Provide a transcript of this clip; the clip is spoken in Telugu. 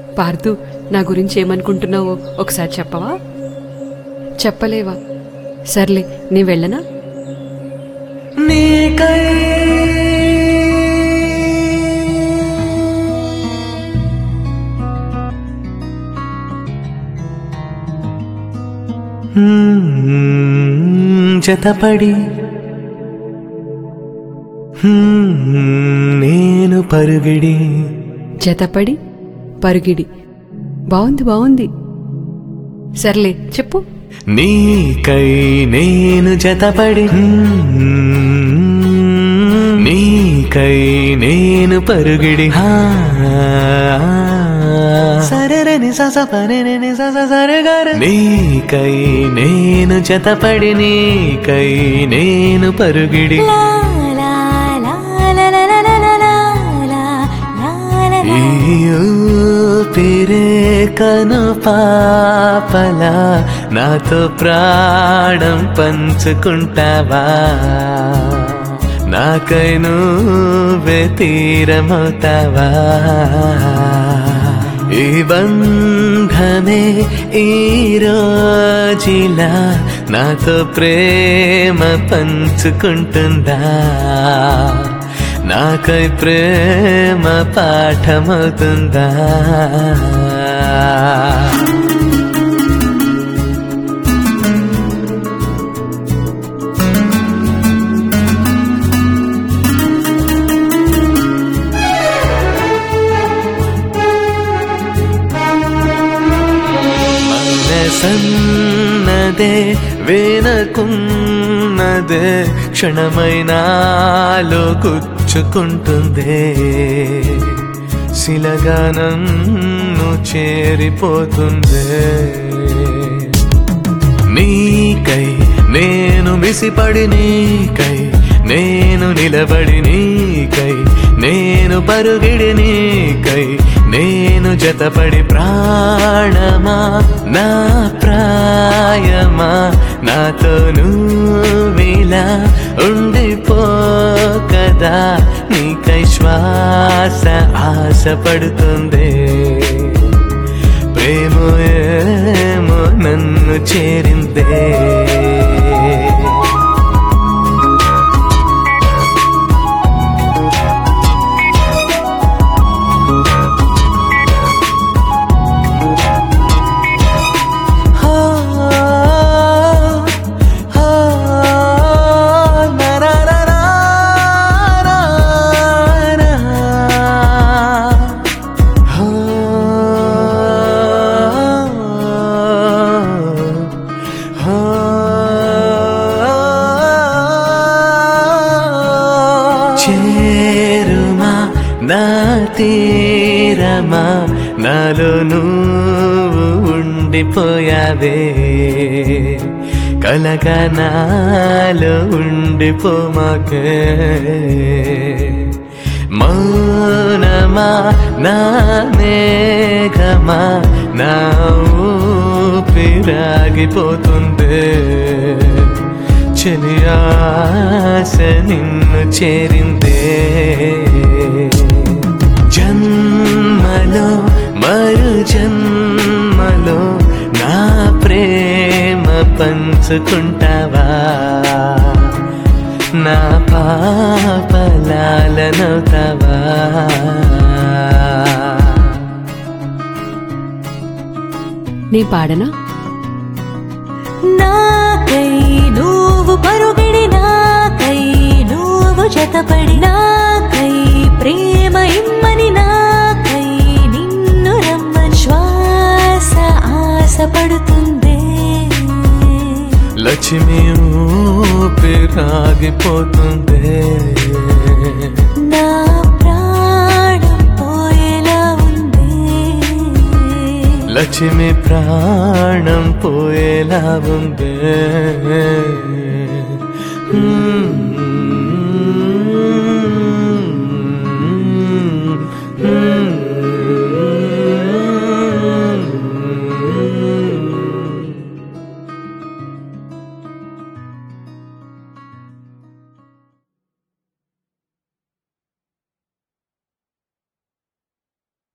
పార్థు నా గురించి ఏమనుకుంటున్నావో ఒకసారి చెప్పవా చెప్పలేవా సర్లే నీ వెళ్ళనా నీకై హ్మ్, జతపడి హ్మ్, నేను పరుగిడి జతపడి పరుగిడి బాగుంది బాగుంది సర్లే చెప్పు నీకై నేను జతపడి హ్మ్, నీకై నేను పరుగిడి హా, సరరని సస పరని సస సరగర నీకై నేను జతపడి నీకై నేను పరుగిడి ఈ ఊపిరే కను పాపల నాతో ప్రాణం పంచుకుంటావా నాకై నువ్వే తీరమవుతావా ఈ బంధమే ఈ రోజులా నాతో ప్రేమ పంచుకుంటుందా నాకై ప్రేమ పాఠమవుతుందా మనసన్నదే వేనకున్నదే క్షణమైనాలో గుచ్చుకుంటుందే శిలగా నన్ను చేరిపోతుందే నీకై నేను మిసిపడి నీకై నేను నిలబడి నీకై నేను పరుగిడి నీకై నేను జతపడి ప్రాణమా నా ప్రాయమా నాతో నువ్విలా ఉండిపో కదా నీకై శ్వాస ఆశపడుతుంది ప్రేమ ఏమో నన్ను చేరిందే హా, హా, నా, నా, నా, నా, నా, నా. హా, హా. చేరుమా నా తీరమా నాలో నువ్వు ఉండిపోయావే కలగా నాలో ఉండిపోమాకే మౌనమా నా మేఘమా నా ఊపిరాగిపోతుంది చెలియాస నిన్ను చేరిందే జన్మలో మరు జన్మలో నా ప్రేమ పంచుకుంటావా నా పాపలాలనవుతావా నీ పాడనా నాకై నువ్వు పరుగిడి నాకై నువ్వు జతపడి నాకై ప్రేమ ఇమ్మని నాకై నిన్ను రమ్మని శ్వాస ఆశపడుతుందే లక్ష్మి ఊపిరాగిపోతుందే నా ప్రాణం పోయేలా ఉంది లక్ష్మి ప్రాణం పోయేలా ఉందే మ్మ్.